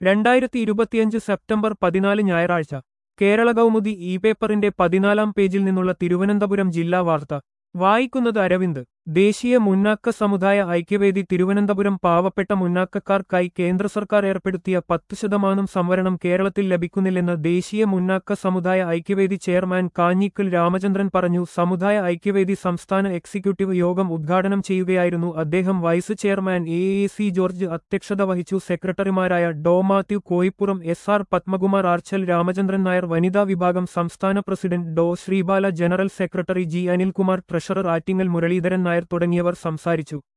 രണ്ടായിരത്തി ഇരുപത്തിയഞ്ച് സെപ്റ്റംബർ പതിനാല് ഞായറാഴ്ച കേരള കൗമുദി ഇ പേപ്പറിന്റെ പതിനാലാം പേജിൽ നിന്നുള്ള തിരുവനന്തപുരം ജില്ലാ വാർത്ത വായിക്കുന്നത് അരവിന്ദ് ദേശീയ മുന്നാക്ക സമുദായ ഐക്യവേദി തിരുവനന്തപുരം പാവപ്പെട്ട മുന്നാക്കക്കാർക്കായി കേന്ദ്ര സർക്കാർ ഏർപ്പെടുത്തിയ പത്ത് ശതമാനം സംവരണം കേരളത്തിൽ ലഭിക്കുന്നില്ലെന്ന് ദേശീയ മുന്നാക്ക സമുദായ ഐക്യവേദി ചെയർമാൻ കാഞ്ഞിക്കൽ രാമചന്ദ്രൻ പറഞ്ഞു സമുദായ ഐക്യവേദി സംസ്ഥാന എക്സിക്യൂട്ടീവ് യോഗം ഉദ്ഘാടനം ചെയ്യുകയായിരുന്നു അദ്ദേഹം vice chairman A A C George അധ്യക്ഷത വഹിച്ചു സെക്രട്ടറിമാരായ ഡോ Mathew Koippuram S R Padmakumar Archal Ramachandran Nair വനിതാ വിഭാഗം സംസ്ഥാന പ്രസിഡന്റ് ഡോ Sreebala general secretary G Anilkumar treasurer Attingal Muraleedharan Nair തുടങ്ങിയവർ സംസാരിച്ചു